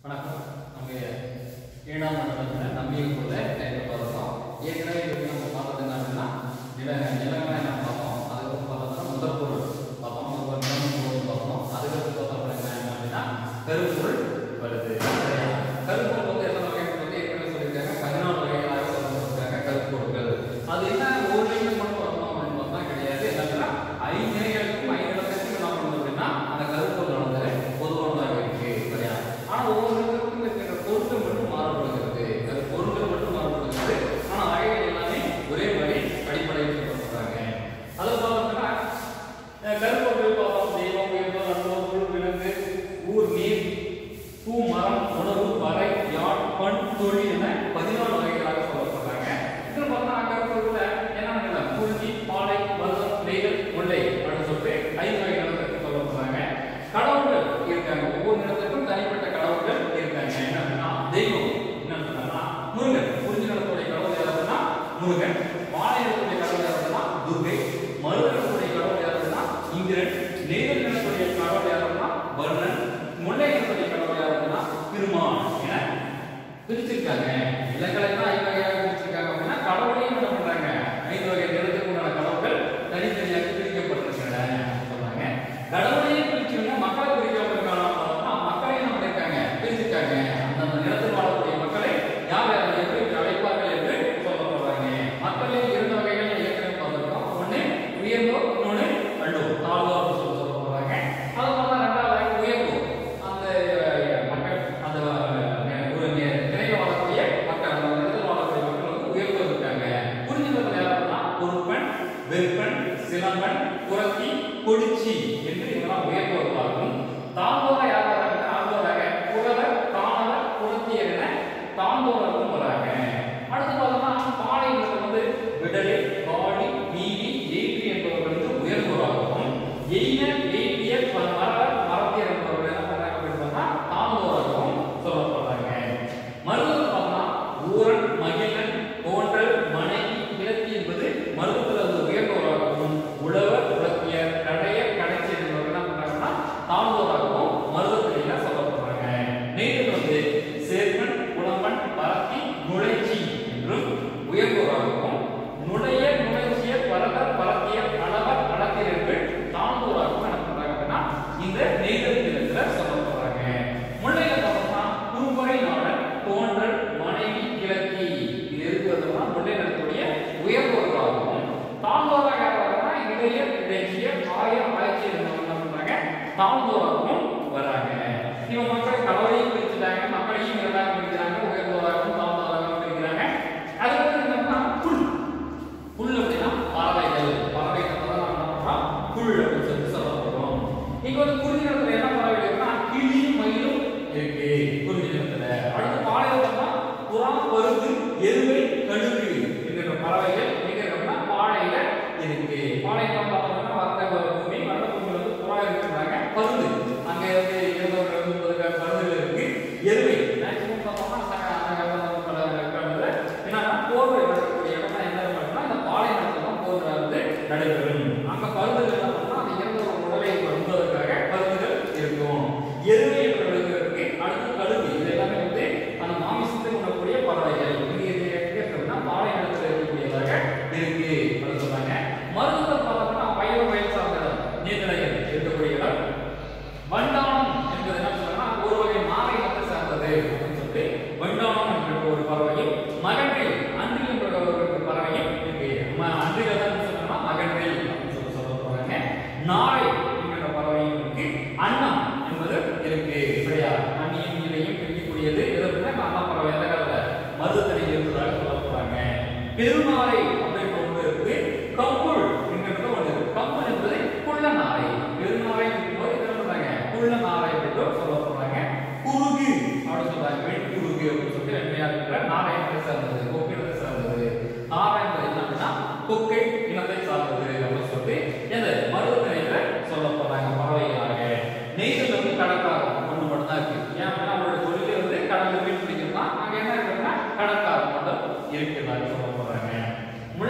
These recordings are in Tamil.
வணக்கம் நம்ம ஏழாம் மண்டலத்தில் நம்பிக்கைக்குள்ள டைம் பார்த்தோம் ஏற்கனவே இதுக்கு நம்ம பார்த்தது என்ன அப்படின்னா நில நிலங்களை நம்ம பார்த்தோம் அதுக்கப்புறம் பார்த்தோம்னா முதல் பொருள் பார்த்தோம் முதல் நிலம் பொருள் பார்த்தோம் அதுக்கடுத்து பார்த்தோம் என்ன அப்படின்னா கருப்பொருள் வருது சரியா? கருப்பொருள் வந்து எத்தனை வகைகள் வந்து ஏற்கனவே சொல்லியிருக்காங்க பதினாலு வகைகளாக சொல்லியிருக்காங்க கருப்பொருட்கள் அது என்ன ஒரு லைன் மட்டும் வரணும் அப்படின்னு பார்த்தா கிடையாது என்னன்னா ஐந்து நிலைகளுக்கும் ஐந்து இடத்துக்கும் என்ன பண்ணணும் அப்படின்னா அந்த கருப்பொருள் வந்து பொதுவானதாக இருக்கு சரியா ஆனா ஒவ்வொருத்தருக்கும் இருக்கிற பொருட்கள் மட்டும் மாறுபடுகிறது அது பொருட்கள் மட்டும் மாறுபடுகிறது ஆனா வகைகள் எல்லாமே ஒரே மாதிரி அடிப்படையில் சொல்லப்படுறாங்க அதை பார்த்தோம்னா அஹ், கருப்பொருள் பார்த்தோம் தெய்வம் உயர்ந்தோர் அன்போர் புல் விலங்கு ஊர் நீர் பூ மரம் உணவு வரை யாழ் பண் தொழில் என பதினாலு வகைகளாக சொல்லப்படுறாங்க இதுல பார்த்தா கருப்பொருள்ல என்ன குறிஞ்சி பாலை மருதம் நெய்தல் முல்லை அப்படின்னு சொல்லிட்டு ஐந்து வகைகளாக சொல்லப்படுறாங்க கடவுள்கள் இருக்காங்க ஒவ்வொரு நிலத்துக்கும் தனிப்பட்ட கடவுள்கள் இருக்காங்க என்ன அப்படின்னா தெய்வம் என்ன சொன்னா முருகன் குறிஞ்சி நிலத்துடைய கடவுள் யாருன்னா முருகன் பாலை நிலத்துடைய கடவுள் யாருன்னா துர்கை மருத நிலத்துடைய கடவுள் யாருன்னா இந்திரன் நெய்தல் நிலத்துடைய கடவுள் யாருன்னா வர்ணன் முல்லை நிலத்துடைய கடவுள் யாருன்னா திருமால் என பிரிச்சிருக்காங்க இலங்களை தான் ஐந்து வகையாக பிரிச்சிருக்காங்க அப்படின்னா கடவுளையும் என்ன பண்றாங்க ஐந்து வகை நிலத்துக்கு உண்டான கடவுள்கள் தனித்தனியாக பிரிக்கப்பட்டிருக்கின்றன சொல்றாங்க கடவுளையே பிரிச்சுங்க மக்களை பிரிக்காம இருக்காங்க மக்களை என்ன பண்ணிருக்காங்க பிரிச்சிருக்காங்க அந்தந்த நிலத்தில் வாழக்கூடிய மக்களை யார் யார் எப்படி அழைப்பார்கள் என்று சொல்லப்படுறாங்க மக்களே இரண்டு வகைகள் ஏற்கனவே பார்த்திருக்கோம் ஒண்ணு உயர்ந்தோர் இன்னொன்னு அண்டோர் தாழ்வோர் அப்படின்னு சொல்லி சொல்லப்படுறாங்க அது பார்த்தா ரெண்டாவது உயர்ந்தோர் அந்த அஹ், மக்கள் அந்த அஹ், ஒரு நி- திரையில வாழக்கூடிய மக்கள் அந்த நிலத்தில் வாழக்கூடிய மக்கள் வந்து உயர்ந்தோர் இருக்காங்க புரிஞ்சுக்கிறது யாருன்னா பொறுப்பன் வெப்பன் சிலம்பன் புரத்தி கொடிச்சி என்று இதெல்லாம் உயர்ந்தவர்களாகும் தாழ்ந்தோரை யார் வராங்க தாழ்ந்தோராக புகழர் தானவர் புரத்தியர் என தாழ்ந்தோராகவும் வராங்க அடுத்து பார்த்தோம்னா பாளையங்கள் வந்து விடலை காளி நீதி ஏற்றி என்பவர்கள் வந்து உயர்ந்தோராகவும் எய்ய ஏற்றிய மரவர் மரத்தியர் என்பவர்கள் என்ன பண்றாங்க அப்படின்னு சொன்னா தாழ்ந்தோராகவும் சொல்லப்படுறாங்க மருதம் பார்த்தா ஊரன் மகிழன் தோன்றல் மனைவி கிழத்தி என்பது மருதத்தில் அது உயர்ந்தோராகவும் உழவர் உலக்கியர் கடையர் கடைச்சியர் என்பவர்கள் என்ன பண்றாங்கன்னா தாழ்ந்தோராகவும் மருதத்தில சொல்லப்படுறாங்க நெய்தல் வந்து சேர்மன் குளமன் பரத்தி நுழைச்சி என்றும் உயர்ந்தோராகவும் நுழைய நுழைச்சிய பரதர் பரத்தியர் அளவர் அளத்தியர்கள் தாழ்ந்தோராகவும் என்ன பண்றாங்க அப்படின்னா இந்த நெய்தல் நிலத்துல சொல்லப்படுறாங்க முல்லையில பார்த்தோம்னா குறும்பகை நாடன் தோன்றல் மனைவி கிழக்கி இது இருக்கிறதுனா முல்லை நிலத்துடைய உயர்ந்தோர்களாகவும் தாழ்ந்தோராக யாராங்கன்னா இளைய இடைச்சிய ஆய ஆட்சி என்ன பண்றாங்க தாழ்ந்தோராகவும் வராங்க இவங்க மக்கள் கடவுளையும் பிரிச்சுட்டாங்க மக்களையும் இரண்டாக பிரிக்கிறாங்க உயர்ந்தோராகவும் தாழ்ந்தோராகவும் பிரிக்கிறாங்க அதுக்கப்புறம் என்னன்னா புல் புல் அப்படின்னா பறவைகள் பறவைகள் தான் நம்ம என்ன பண்றோம் புல் அப்படின்னு சொல்லி சொல்லப்படுறோம் இங்க வந்து குறிஞ்சி நிலத்துல என்ன பறவைகள் இருக்குன்னா கிளியும் மயிலும் இருக்கு குறிஞ்சி நிலத்துல அடுத்து பாளையத்துல புறா பருந்து எருமை கழுகு என்கிற பறவைகள் எங்க இருக்குன்னா பாளையில இருக்கு பாளையம் பார்த்தோம்னா வர்த்த பூமி வர்த்த பூமி வந்து புறா இருக்கிறாங்க பருந்து அங்க இருந்து இருபது முப்பது பருந்துகள் இருக்கு எருமை மேக்சிமம் பார்த்தோம்னா ச- அந்த காலத்துல பல இருக்கிறது என்னன்னா போர் நடக்கக்கூடிய இடம் என்ன இடம்னா இந்த பாளைய நிலத்துல தான் போர் வந்து நடைபெறும் அங்க பருந்துகள் என்ன பண்ணா அந்த இறந்த ஒரு உடலை உண்பதற்காக பருந்துகள் இருக்கும் எருமை என்ற விலங்கு இருக்கு அடுத்து கழுகு இது எல்லாமே வந்து அந்த மாமிசத்தை உண்ணக்கூடிய பறவைகள் இது இது எங்க இருக்குன்னா பாளைய நிலத்துல இருக்கக்கூடியதாக இருக்கு அப்படின்னு சொன்னாங்க மருத்துவம் பார்த்தோம்னா வயல் வயல் சார்ந்த இடம் நீர்நிலைகள் இருக்கக்கூடிய இடம் வண்டானம் என்பது என்ன சொல்றா ஒரு வகை நாரை இனத்தை சார்ந்தது அப்படின்னு சொல்லிட்டு வண்டானம் என்ற ஒரு பறவையும் மகன்றில் அன்றில் என்ற ஒரு பறவையும் இருக்கு ம- அன்றில தான் என்ன சொல்றோம்னா மகன்றில் அப்படின்னு சொல்லி சொல்ல போறாங்க நாரை என்கிற பறவையும் இருக்கு அன்னம் என்பது இருக்கு சரியா அன்னியும் நீரையும் பிரிக்கக்கூடியது இது அப்படின்னா அன்ன பறவை எந்த காலத்துல மருதத்தனை இருந்ததாக சொல்ல போறாங்க பெருநாரை அப்படின்ற ஒன்று இருக்கு கம்புள் என்கிறது ஒன்று இருக்கு கம்புள் என்பது குள்ள நாரை பெருநாரை என்பது என்ன சொல்றாங்க குள்ள நாரை என்று சொல்ல போறாங்க குருகு அப்படின்னு சொல்றாங்க வெண் குருகு அப்படின்னு சொல்லிட்டு வெண்மையா இருக்கிற நாரை இனத்தை சார்ந்தது கொக்கு இனத்தை சார்ந்தது நாரை என்பது என்ன அப்படின்னா கொக்கை இனத்தை சார்ந்தது அப்படின்னு சொல்லிட்டு எந்த மருதத்தனையில சொல்ல போறாங்க பறவைகளாக நெய்தல் வந்து கடற்காரம் ஒன்று மட்டும் தான் இருக்கு ஏன் அப்படின்னா அவங்களோட தொழிலே வந்து கடல்ல மீன் பிடிக்கிறது தான் அங்க என்ன இருக்குன்னா கடற்காரம் மட்டும் இருக்கிறதாக சொல்ல போறாங்க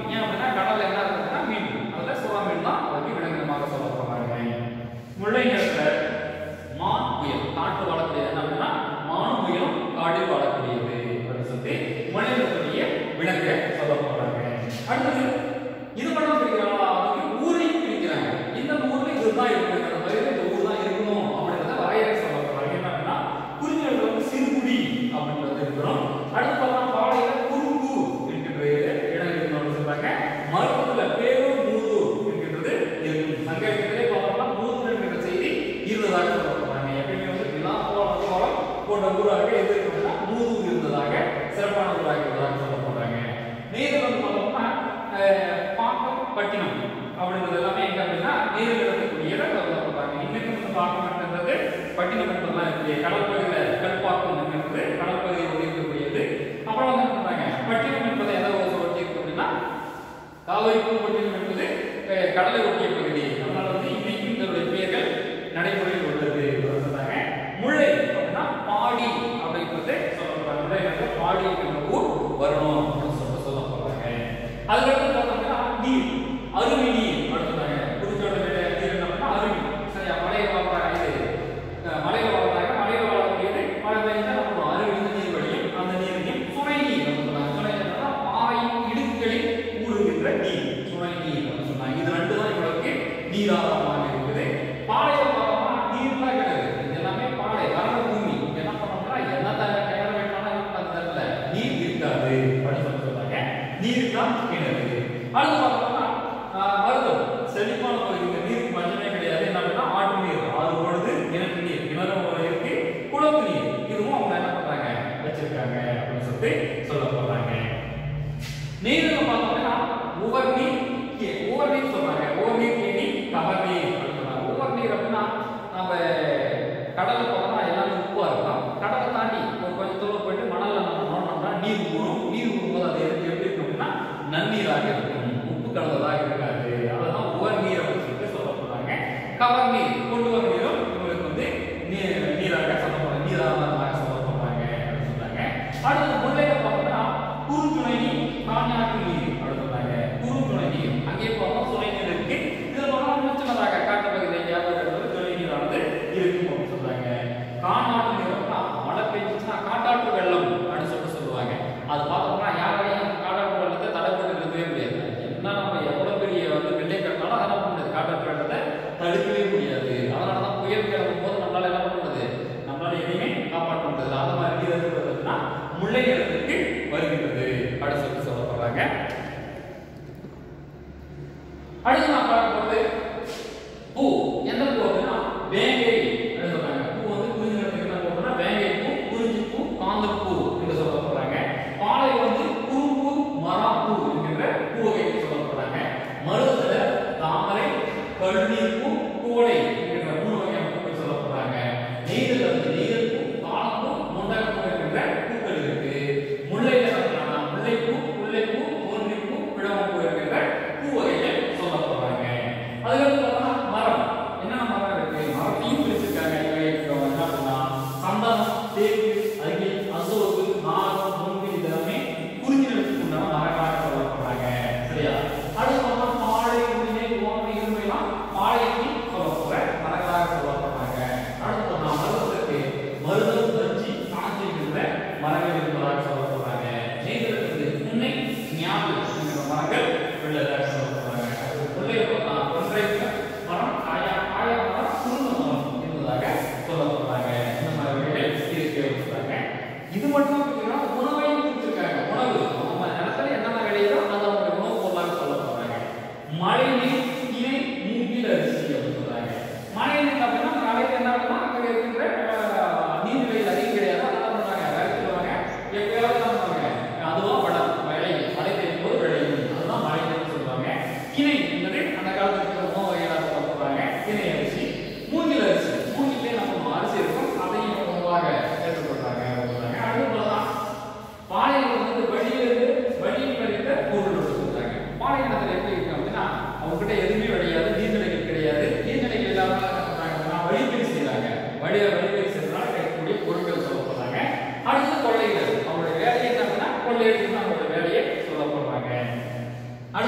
ஏன் அப்படின்னா கடல்ல என்ன இருக்குன்னா மீன் அதுல சுறா மீன் தான் அவருக்கு விலங்கினமாக சொல்லப்படுறாங்க முல்லை நிலத்துல மான் முயல் காட்டு வாழக்கூடியது என்ன அப்படின்னா மான் முயலும் காடில் வாழக்கூடியது அப்படின்னு சொல்லி முல்லை நிலத்துடைய விலங்கு சொல்லப்படுறாங்க அடுத்தது இது மட்டும் பிரிக்கிறாங்களா அதுக்கு ஊரையும் பிரிக்கிறாங்க இந்த ஊர்ல இதுதான் இருக்கு அந்த பயிர் இந்த ஊர் தான் இருக்கணும் அப்படின்றத வரையறை சொல்லப்படுறாங்க என்ன அப்படின்னா குறிஞ்சிடத்துல வந்து சிறுகுடி அப்படின்றது இருக்கிறோம் அடுத்து பார்த்தா பாளையில குறும்பு என்கின்ற இடம் இருக்கணும்னு சொல்றாங்க மருத்துவத்துல பேரூர் மூதூர் என்கின்றது இருக்கும் சங்கத்திலே பார்த்தோம்னா மூதூர் என்கின்ற செய்தி இருந்ததாக சொல்லப்படுறாங்க எப்பயுமே வந்து விழாக்கோளம் கோலம் போன்ற ஊராக எது இருக்குன்னா மூதூர் இருந்ததாக சிறப்பான ஊராக இருந்ததாக சொல்லப்படுறாங்க நேரில் வந்து பார்த்தோம்னா அஹ், பாக்கம் பட்டினம் அப்படின்றது எல்லாமே எங்க அப்படின்னா நேரில் இருக்கக்கூடிய இடம் சொல்லப்படுறாங்க இன்னைக்கு வந்து பாக்கம்ன்றது பட்டினம் என்பதெல்லாம் இருக்கு கடற்பகுதியில் கல்பாக்கம் என்கிறது கடற்பகுதியில் ஒட்டி இருக்கக்கூடியது அப்புறம் வந்து என்ன பண்றாங்க பட்டினம் என்பதை எதை ஒட்டி இருக்கு அப்படின்னா காவிரி பூம்பட்டினம் என்பது அஹ், கடலை ஒட்டிய பகுதி அதனால வந்து இன்னைக்கும் இதனுடைய பெயர்கள் நடைமுறையில் உள்ளது அப்படின்னு சொன்னாங்க முல்லை அப்படின்னா பாடி அப்படின்றது சொல்லப்படுறாங்க முல்லை என்ற பாடி என்ற ஊர் வரணும் அப்படின்னு சொல்லிட்டு சொல்ல போறாங்க அதுக்கடுத்து பார்த்தோம்னா நீர் அருவி நீர் அடுத்தாங்க புதுச்சோட நீர் என்ன அப்படின்னா அருவி சரியா மலையில வாழ்றாங்க இது அஹ், மலையில வாழ்றாங்க மலையில வாழக்கூடியது மழை பெய்ஞ்சா என்ன பண்ணுவோம் அருவி நீர் வழியும் அந்த நீரையும் சுனை நீர் அப்படின்னு சொல்றாங்க சுனை நீர்னா பாறையின் இடுக்குகளில் ஊறுகின்ற நீர் சுனை நீர் அப்படின்னு சொன்னாங்க இது ரெண்டு தான் இவங்களுக்கு நீராதாரமாக இருக்குது பாலையில பார்த்தோம்னா நீர்லாம் கிடையாது இது எல்லாமே பாலை வறண்ட பூமி இங்க என்ன பண்ணோம்னா என்ன தண்ணி கிணறு வேணாலும் இருக்கும் அந்த இடத்துல நீர் இருக்காது அப்படின்னு சொல்லி சொல்றாங்க நீர் தான் கிணறு அடுத்து பார்த்தோம்னா ஆஹ், மருதம் செழிப்பான பகுதி இந்த நீருக்கு பஞ்சமே கிடையாது என்ன அப்படின்னா ஆற்று நீர் ஆறு பொழுது கிணற்று நீர் கிணறு ஒரு இருக்கு குளத்து நீர் இதுவும் அவங்க என்ன பண்றாங்க வச்சிருக்காங்க அப்படின்னு சொல்லிட்டு சொல்ல போறாங்க நீர்ல பார்த்தோம்னா உவர் நீர் கே- உவர் நீர் சொல்றாங்க உவர் நீர் கேணி கவர் நீர் அப்படின்னு சொல்றாங்க உவர் நீர் அப்படின்னா நம்ம கடல்ல போனோம்னா எல்லாமே உப்பா இருக்கும் கடலை தாண்டி ஒரு கொஞ்சம் தூரம் போயிட்டு மணல்ல நம்ம நோண்டோம்னா நீர் ஊறும் நீர் ஊறும்போது அது எப்படி எப்படி இருக்கும் அப்படின்னா நன்னீராக இருக்கும் உப்பு கலந்ததாக இருக்காது அதுதான் உவர் நீர் அப்படின்னு சொல்லிட்டு சொல்லப்படுறாங்க கவர் நீர் கொண்டு வர நீரும் உங்களுக்கு வந்து நீர் நீராக சொல்லப்படுறாங்க நீராதாரமாக சொல்லப்படுறாங்க அப்படின்னு சொல்றாங்க அடுத்தது முல்லையில பார்த்தோம்னா குறுந்துணை நீர் காஞ்ஞாற்று நீர் அப்படின்னு சொன்னாங்க குறுந்துணை நீர் அங்கே பார்த்தோம் சுனை நீர் இருக்கு இதுல பார்த்தோம்னா சின்னதாக காட்டு பகுதியில் எங்கேயாவது ஒரு இடத்துல துணை நீரானது இருக்கும் அப்படின்னு சொல்றாங்க காணாட்டு நீர் அப்படின்னா மழை பெஞ்சிச்சுன்னா காட்டாற்று வெள்ளம் அப்படின்னு சொல்லிட்டு சொல்லுவாங்க அது பார்த்தோம்னா யாராலையும் காட்டாற்று வெள்ளத்தை தடை போட்டு நிறுத்தவே முடியாது என்ன நம்ம எவ்வளவு பெரிய வந்து வெள்ளை கட்டினாலும் அதெல்லாம் பண்ண முடியாது காட்டாற்று வெள்ளத்தை தடுக்கவே முடியாது அதனால தான் புயல் கிளம்பும் போது நம்மளால என்ன பண்ண முடியாது நம்மளால எதையுமே காப்பாற்ற முடியாது அந்த மாதிரி நீர் இருக்கிறதுனா முல்லை நிலத்திற்கு வருகின்றது அப்படின்னு சொல்லி சொல்லப்படுறாங்க அடுத்து நான் பார்க்க போறது பூ எந்த பூ அப்படின்னா வேங்கை அப்படின்னு சொல்றாங்க பூ வந்து குறிஞ்சி நிலத்துக்கு என்ன போடுறோம்னா வேங்கை பூ குறிஞ்சி பூ காந்தல் பூ என்று சொல்லப்படுறாங்க பாலை வந்து குறும்பூ மராப்பூ என்கின்ற பூ வகைக்கு சொல்லப்படுறாங்க மருதத்துல தாமரை கழுநீர் பூ கோடை என்கின்ற மூணு வகையான பூக்கள் சொல்லப்படுறாங்க நெய்தல் வந்து நெய்தல் பூ தாளம்பூ முண்டகப்பூ என்கின்ற பூக்கள் இருக்கு முல்லையில பார்த்தீங்கன்னா முல்லைப்பூ முல்லைப்பூ தோன்றிப்பூ பிழவம்பூ என்கின்ற பூ வகைகள் சொல்லப்படுறாங்க அதுக்கடுத்து பார்த்தோம்னா மரம் என்னென்ன மரம் இருக்கு மரத்தையும் பிரிச்சிருக்காங்க இவை இப்போ என்ன பண்ணா சந்தனம் தேக்கு அருகே அசோகு நாகம் முன்பு இதெல்லாமே குறிஞ்சி நிலத்துக்கு உண்டான மரங்களாக சொல்லப்படுறாங்க சரியா அடுத்து பார்த்தா பாலை உரிமை ஓமை இருமைலாம் பாளையத்தில் சொல்லப்படுற மரங்களாக சொல்லப்படுறாங்க அடுத்து பார்த்தா மருதத்திற்கு மருதம் பஞ்சி காஞ்சி என்கிற மரங்கள் இருப்பதாக சொல்லப்படுறாங்க நெய்தலுக்கு முன்னை ஞாபகம் என்கிற மரங்கள் உள்ளதாக சொல்லப்படுறாங்க அது கொள்ளை பார்த்தா ஒன்றை மரம் காயா காயா மரம் குருந்த மரம் இருந்ததாக சொல்லப்படுறாங்க இந்த மாதிரி வகைகள் இருக்கு சொல்றாங்க இது மட்டும் பார்த்தீங்கன்னா உணவையும் கொடுத்துருக்காங்க உணவு நம்ம நிலத்துல என்னென்ன விளையுதோ அதை அவங்க உணவு பொருளாக சொல்ல போறாங்க மழை நீர் திணை மூங்கில் அரிசி அப்படின்னு சொல்றாங்க மழை நீர் அப்படின்னா மழைக்கு என்ன ஆகும்னா அங்க இருக்கின்ற அஹ், நீர்நிலைகள் அதிகம் கிடையாது அதெல்லாம் பண்ணுவாங்க வேலை சொல்லுவாங்க எப்பயாவது என்ன பண்ணுவாங்க அதுவா படம் மழை மழை பெய்யும் போது விளையும் அதுதான் மழை நீர்னு சொல்லுவாங்க திணை என்பது அந்த காலத்துல இருக்கிற உணவு வகைகளாக சொல்லப்படுறாங்க திணை அரிசி மூங்கில் அரிசி மூங்கிலே நம்ம அரிசி இருக்கும் அதையும் உணவாக ஏற்றுக்கொள்றாங்க சொல்றாங்க அடுத்து போலதான் பாளையம் வந்து வழியிலிருந்து வழியில் வருகிற பொருள் சொல்றாங்க பாளையத்தில் எப்படி இருக்கு அப்படின்னா அவங்க கிட்ட எதுவுமே கிடையாது நீர்நிலைகள் கிடையாது நீர்நிலைகள் இல்லாம என்ன பண்றாங்கன்னா வழிப்பறி செய்றாங்க வழி வழிப்பறி செய்யறதுனால கிடைக்கக்கூடிய பொருட்கள் சொல்லப்படுறாங்க அடுத்து கொள்ளைகள் அவங்களுடைய வேலையை என்ன அப்படின்னா கொள்ளையடிச்சு அவங்களுடைய வேலையை சொல்லப்படுறாங்க அடுத்து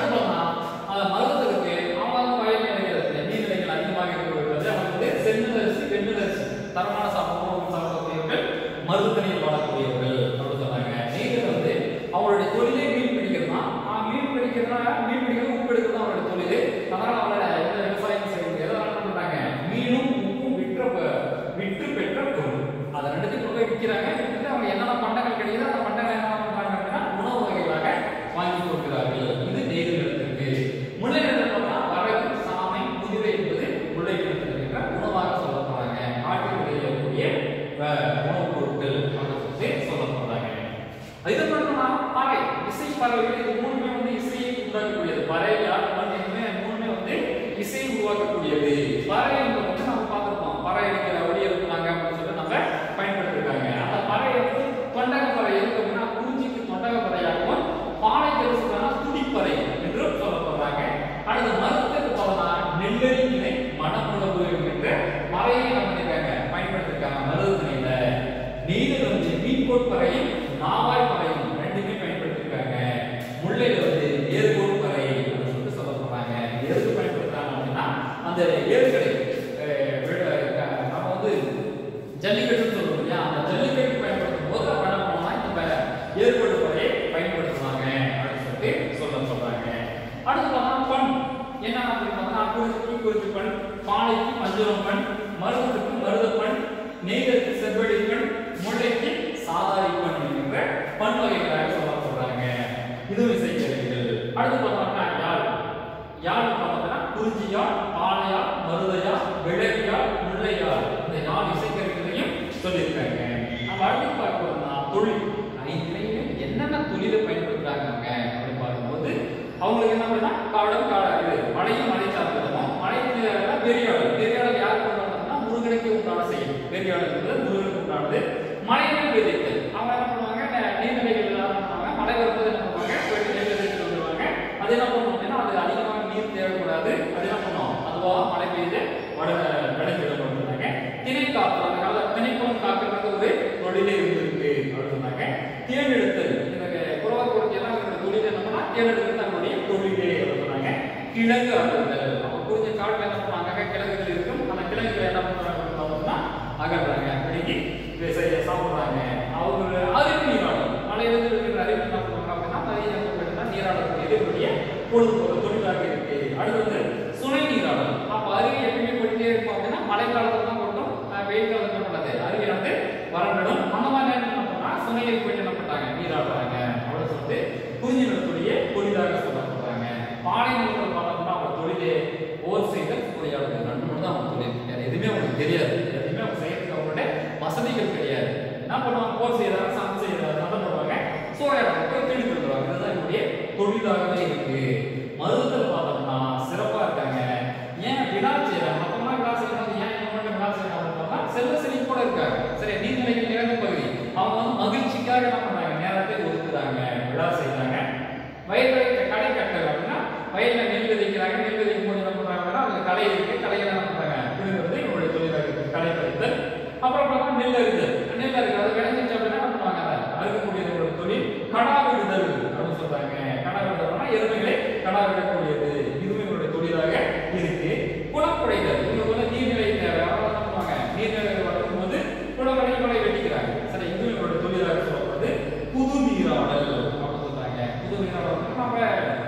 உண்டாக்கக்கூடியது பறை யாழ் மண் என்பது மூணுமே வந்து இசை உருவாக்கக்கூடியது பறை என்பது வந்து நம்ம பார்த்திருப்போம் பறை இருக்கிற ஒளி இருக்கிறாங்க அப்படின்னு சொல்லிட்டு நம்ம பயன்படுத்திருக்காங்க அந்த பறை வந்து தொண்டக பறை எதுக்கு அப்படின்னா குறிஞ்சிக்கு தொண்டக பறையாகவும் பானைக்கு எது சொல்றாங்கன்னா துடிப்பறை என்று சொல்லப்படுறாங்க அடுத்து மருத்துவத்துக்கு பார்த்தோம்னா நெல்லரி இணை மனமுழவு என்கின்ற பறையை நம்ம பண்ணிருக்காங்க பயன்படுத்திருக்காங்க மருதுணையில நெய்தல் வந்து மீன்கோட் பறையும் நாவாய் பறையும் ரெண்டுமே பயன்படுத்திருக்காங்க முல்லையில வந்து ஏர்கோட் பறை அப்படின்னு சொல்லிட்டு சொல்ல போறாங்க இது எதுக்கு பயன்படுத்துறாங்க அப்படின்னா அந்த ஏர்களை அஹ், விட- க- நம்ம வந்து ஜல்லிக்கட்டுன்னு சொல்றோம் இல்லையா அந்த ஜல்லிக்கட்டு பயன்படுத்தும் போது அப்ப என்ன பண்ணுவாங்க இந்த ஏர்கோட் பறையை பயன்படுத்துவாங்க அப்படின்னு சொல்லிட்டு சொல்ல சொல்றாங்க அடுத்து பார்த்தா பண் என்ன அப்படின்னு பார்த்தா குறிஞ்சிக்கு குறிஞ்சி பண் பாலைக்கு மஞ்சள் பண் மருதத்துக்கு மருத பண் நெய்தலுக்கு செவ்வழி பண் முல்லைக்கு சாதாரி பண் என்கின்ற பண் வகைகளாக சொல்லப்படுறாங்க இதுவும் இசைக்கருவிகள் அடுத்து பார்த்தோம்னா யாழ் யாழ் பார்த்தோம்னா குறிஞ்சியாழ் பாலையாழ் மருதையாழ் விளக்கியாழ் முல்லையாழ் இந்த யாழ் இசைக்கருவிகளையும் சொல்லியிருக்காங்க நம்ம அடுத்து பார்க்கணும்னா தொழில் ஐந்துலையும் என்னென்ன தொழிலை பயன்படுத்துறாங்க அவங்க அப்படின்னு பார்க்கும்போது அவங்களுக்கு என்ன அப்படின்னா காடம் காட இது மழையும் மழை சார்ந்ததும் மழை பெரியாளர் பெரியாளர் யார் கொண்டாடுறதுன்னா முருகனுக்கு உண்டான செயல் பெரியாளர் என்பது முருகனுக்கு உண்டானது மழையில விதைத்தல் அவங்க என்ன பண்ணுவாங்க நெ- நீர்நிலைகள் எல்லாம் என்ன பண்ணுவாங்க மழை வரும்போது என்ன பண்ணுவாங்க போயிட்டு நெல் விதைச்சு வந்துருவாங்க அது என்ன பண்ணும் அப்படின்னா அது அதிகமாக நீர் தேவைக்கூடாது அது என்ன பண்ணும் அதுவா மழை பெய்து வட விளைஞ்சிடும் அப்படின்னாங்க திணை காப்பு அந்த கால திணைக்குளம் காக்கிறது ஒரு தொழிலே இருந்திருக்கு அப்படின்னு சொன்னாங்க தேன் எடுத்தல் எனக்கு குறவர் கொடுத்து எல்லாம் இருக்கிற தொழில் என்னன்னா தேன் எடுக்கிறது நம்மளுடைய தொழிலே அப்படின்னு சொன்னாங்க கிழங்கு அகழ்தல் அப்ப புரிஞ்ச காட்டுல என்ன பண்ணாங்க கிழங்குகள் இருக்கும் அந்த கிழங்குகளை என்ன பண்றாங்க அப்படின்னா அகழ்றாங்க பிடிக்கி இதை செய்ய சாப்பிடுறாங்க அவங்க அறிவு நீராடல் மலையிலிருந்து இருக்கிற அறிவு என்ன பண்ணுவாங்க அப்படின்னா நிறைய போயிட்டு நீராடக்கூடியது இவருடைய பொழுதுபோக்கு தொழிலாக இருக்கு அடுத்து வந்து சுனை நீராடல் அப்ப அருவி எப்பயுமே போயிட்டே இருக்கும் அப்படின்னா மழை காலத்துல தான் கொட்டும் அஹ் வெயில் காலத்துல பண்ணது அருவி வந்து வறண்டிடும் அந்த மாதிரி நேரத்துல என்ன பண்ணா சுனையில் போயிட்டு என்ன பண்றாங்க நீராடுறாங்க அப்படின்னு சொல்லிட்டு குறிஞ்சி நிலத்துடைய தொழிலாக சொல்லப்படுறாங்க பாலை நிலத்தில் பார்த்தோம்னா அவங்க தொழிலே ஓர் செய்தல் சூறையாடுதல் ரெண்டு மட்டும் தான் அவங்க தொழில் வேற எதுவுமே அவங்களுக்கு தெரியாது எதுவுமே அவங்க செய்யறதுக்கு அவங்களுடைய வசதிகள் கிடையாது என்ன பண்ணுவாங்க போர் செய்யறாங்க சண்டை செய்யறாங்க சண்டை போடுவாங்க சூறையாடுறாங்க போய் திருடி கொடுத்துருவாங்க இதுதான் என்னுடைய தொழிலாகவே இருக்கு மருத்துவத்தில் பார்த்தோம்னா சிறப்பா இருக்காங்க ஏன் விழா செய்யறாங்க மொத்தமா விழா செய்யறது ஏன் இவங்க மட்டும் விழா செய்யறாங்க பார்த்தா செல்வ செழிப்போட இருக்காங்க சரி நீர்நிலைகள் நிறைந்த பகுதி அவங்க வந்து மகிழ்ச்சிக்காக என்ன பண்றாங்க நேரத்தை ஒதுக்குறாங்க விழா செய்றாங்க வயல்ல கடை கட்டல் அப்படின்னா வயல்ல நெல் விதைக்கிறாங்க நெல் விதைக்கும் போது என்ன பண்றாங்கன்னா அதுல களை இருக்கு களைகளை என்ன பண்றாங்க பிடுங்கிறது என்னுடைய தொழிலாக இருக்கு களை பறித்தல் அப்புறம் பார்த்தா நெல் அறுத்தல் நெல் அறுக்கிறது அது விளைஞ்சிச்சு அப்படின்னா என்ன பண்ணுவாங்க அதை அறுக்கக்கூடியது ஒரு தொழில் கடா விடுதல் அப்படின்னு சொல்றாங்க கடா விடுதல்னா எருமைகளை கடா விடக்கூடியது இதுவும் இவருடைய தொழிலாக இருக்கு குளக்குடைதல் இவங்க வந்து நீர்நிலை தேவை அவங்க என்ன பண்ணுவாங்க நீர்நிலை வளர்க்கும்போது குளக்கடைகளை வெட்டிக்கிறாங்க சரி இதுவும் இவருடைய தொழிலாக சொல்லப்படுது புது நீராடல் அப்படின்னு சொல்றாங்க புது நீராடல் வந்து நம்ம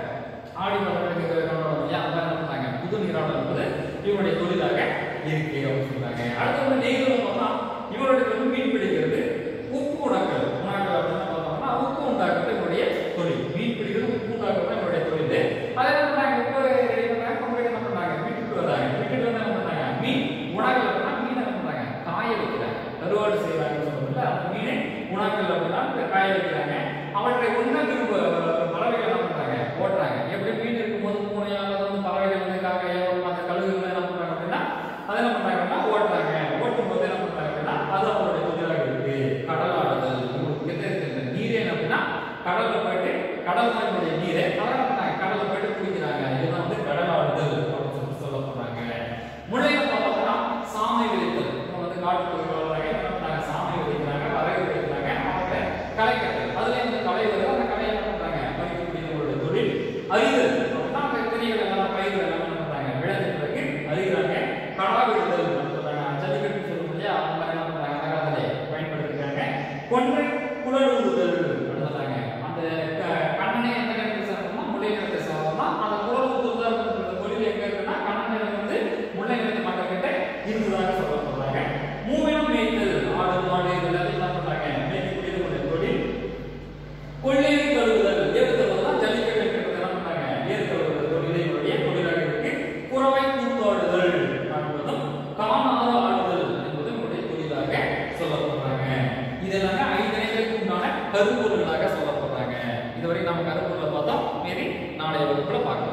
ஆடி வளர்க்கு அந்த மாதிரி என்ன பண்றாங்க புது நீராடல் என்பது இவருடைய தொழிலாக இருக்கு அப்படின்னு சொல்றாங்க அடுத்து வந்து நெய்தல் பார்த்தா இவருடைய வந்து மீன் பிடிக்கிறது உப்பு உணக்கல் உணக்கல் அப்படின்னு பார்த்தோம்னா உப்பு உண்டாக்குறது இவருடைய தொழில் மீன் பிடிக்கிறது உப்பு உண்டாக்குறது இவருடைய தொழில் அதே என்ன பண்றாங்க உப்பு ரெடி பண்றாங்க கொண்டு என்ன பண்றாங்க வீட்டுக்கு வராங்க வீட்டுக்கு வந்து என்ன பண்றாங்க மீன் உணக்கல் அப்படின்னா மீன் என்ன பண்றாங்க காய வைக்கிறாங்க கருவாடு செய்யறாங்கன்னு சொல்றதுல அந்த மீனை உணக்கல் அப்படின்னா காய வைக்கிறாங்க அவற்றை உண்ண விரும்ப பறவைகள் என்ன பண்றாங்க ஓட்டுறாங்க எப்படி மீன் இருக்கும்போது பூனையா அல்லது வந்து பறவைகள் வந்து காக்கையோ மற்ற கழுகுகள் என்ன பண்றாங்க அப்படின்னா அதை என்ன பண்றாங்கன்னா ஓட்டுறாங்க ஓட்டும் போது என்ன பண்றாங்க அப்படின்னா அது அவங்களுடைய தொழிலாக இருக்கு கடலாடுதல் உங்களுக்கு எது இருக்கு இந்த நீரே என்ன அப்படின்னா கடல்ல போயிட்டு கடல் தான் என்னுடைய நீரே அதை என்ன பண்றாங்க கடல்ல போயிட்டு குடிக்கிறாங்க இதுதான் வந்து கடலாடுதல் அப்படின்னு சொல்லி சொல்லப்படுறாங்க முளையில பார்த்தோம்னா சாமை விதைத்தல் இவங்க வந்து காட்டு பகுதியில் வளர்றாங்க என்ன பண்றாங்க சாமை விதைக்கிறாங்க வரகு விதைக்கிறாங்க அவங்க களை கட்டல் அதுல இருந்து களை வருது அந்த களையை என்ன பண்றாங்க பறிக்கக்கூடியவங்களுடைய தொழில் அறிதல் அப்படின்னா அந்த திணைகள் எல்லாம் பயிர்கள் எல்லாம் என்ன பண்றாங்க விளைஞ்ச பிறகு அறிகிறாங்க கடா விடுதல் அப்படின்னு சொல்றாங்க ஜல்லிக்கட்டு சொல்லும் இல்லையா அந்த மாதிரி என்ன பண்றாங்க அந்த காலத்திலே பயன்படுத்திருக்காங்க கொன்றை குழலுதல் அப்படின்னு சொல்றாங்க அந்த க- கண்ணனை எந்த நேரத்தில் சேர்ந்தோம்னா முல்லை நிலத்தை சேர்ந்தோம்னா அந்த குழல் ஊதுதல் அப்படின்ற தொழில் எங்க இருக்குன்னா கண்ணன் வந்து முல்லை நிலத்து மக்கள் கிட்ட இருந்ததாக சொல்லப்படுறாங்க மூவினம் மேய்த்தல் ஆடு மாடு இது எல்லாத்தையும் என்ன பண்றாங்க மேய்க்கக்கூடியது ஒரு தொழில் கொள்ளையை கழுவுதல் ஏறு கழுவுதல் ஜல்லிக்கட்டு இருக்கிறது என்ன பண்றாங்க ஏறு கழுவுதல் தொழிலை இவருடைய தொழிலாக இருக்கு குறவை கூத்தாடுதல் என்பதும் காணாத ஆடுதல் என்பதும் இவருடைய தொழிலாக சொல்லப்படுறாங்க இதெல்லாம் ஐந்து நிலைகளுக்கு உண்டான கருப்பொருளாக சொல்லப்படுறாங்க இதுவரை நம்ம கருப்பொருளை பார்த்தோம் மீறி நாளை நாளைய வகுப்புல பார்க்கலாம்